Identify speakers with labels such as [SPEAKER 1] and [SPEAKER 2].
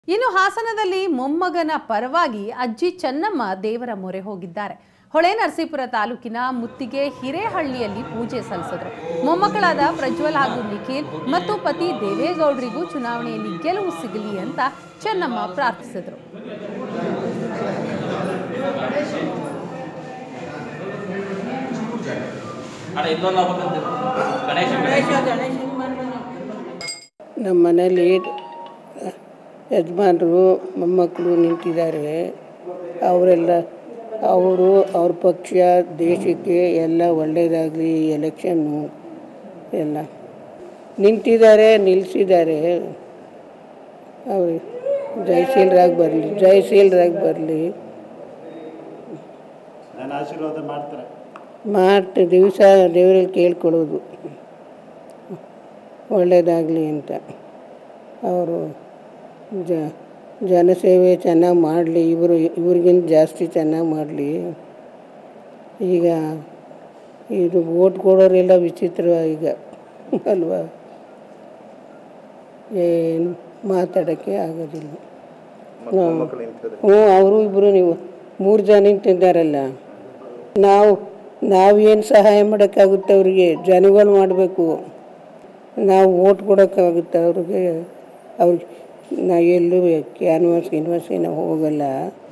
[SPEAKER 1] ಇನ್ನು ಹಾಸನದಲ್ಲಿ ಮೊಮ್ಮಗನ ಪರವಾಗಿ ಅಜ್ಜಿ ಚೆನ್ನಮ್ಮ ದೇವರ ಮೊರೆ ಹೋಗಿದ್ದಾರೆ ಹೊಳೆ ನರಸೀಪುರ ತಾಲೂಕಿನ ಮುತ್ತಿಗೆ ಹಿರೇಹಳ್ಳಿಯಲ್ಲಿ ಪೂಜೆ ಸಲ್ಲಿಸಿದ್ರು ಮೊಮ್ಮಕ್ಕಳಾದ ಪ್ರಜ್ವಲ್ ಹಾಗೂ ನಿಖಿಲ್ ಮತ್ತು ಪತಿ ದೇವೇಗೌಡರಿಗೂ ಚುನಾವಣೆಯಲ್ಲಿ ಗೆಲುವು ಸಿಗಲಿ ಅಂತ ಚೆನ್ನಮ್ಮ ಪ್ರಾರ್ಥಿಸಿದ್ರು
[SPEAKER 2] ಅಣ್ಣ ಇನ್ನೊಂದು ಹಬ್ಬಕ್ಕಂತ ಗಣೇಶ
[SPEAKER 3] ನಮ್ಮ ಮನೇಲಿ ಯಜಮಾನರು ಮೊಮ್ಮಕ್ಕಳು ನಿಂತಿದ್ದಾರೆ ಅವರೆಲ್ಲ ಅವರು ಅವ್ರ ಪಕ್ಷ ದೇಶಕ್ಕೆ ಎಲ್ಲ ಒಳ್ಳೆಯದಾಗಲಿ ಎಲೆಕ್ಷನ್ನು ಎಲ್ಲ ನಿಂತಿದ್ದಾರೆ ನಿಲ್ಲಿಸಿದ್ದಾರೆ ಅವರು ಜಯಶೀಲರಾಗಿ ಬರಲಿ ಜಯಶೀಲರಾಗಿ ಬರಲಿ
[SPEAKER 4] ನನ್ನ ಆಶೀರ್ವಾದ ಮಾಡ್ತಾರೆ
[SPEAKER 3] ಮಾಡ್ತ ದಿವಸ ದೇವರಲ್ಲಿ ಕೇಳ್ಕೊಳ್ಳೋದು ಒಳ್ಳೆಯದಾಗಲಿ ಅಂತ ಅವರು ಜ ಜನಸೇವೆ ಚೆನ್ನಾಗಿ ಮಾಡಲಿ ಇವರು ಇವ್ರಿಗಿಂತ ಜಾಸ್ತಿ ಚೆನ್ನಾಗಿ ಮಾಡಲಿ ಈಗ ಇದು ಓಟ್ ಕೊಡೋರೆಲ್ಲ ವಿಚಿತ್ರ ಈಗ ಅಲ್ವಾ ಏನು ಮಾತಾಡೋಕ್ಕೆ ಆಗೋದಿಲ್ಲ ಹ್ಞೂ ಅವರು ಇಬ್ಬರು ನೀವು ಮೂರು ಜನ ನಿಂತಿದ್ದಾರಲ್ಲ ನಾವು ನಾವೇನು ಸಹಾಯ ಮಾಡೋಕ್ಕಾಗುತ್ತೆ ಅವರಿಗೆ ಜನಗಳು ಮಾಡಬೇಕು ನಾವು ಓಟ್ ಕೊಡೋಕ್ಕಾಗುತ್ತೆ ಅವ್ರಿಗೆ ಅವ್ರಿಗೆ ನಾ ಎಲ್ಲೂ ಕ್ಯಾನ್ವಾಸ್ ಗಿನ್ವಾಸ್ ಏನೋ ಹೋಗಲ್ಲ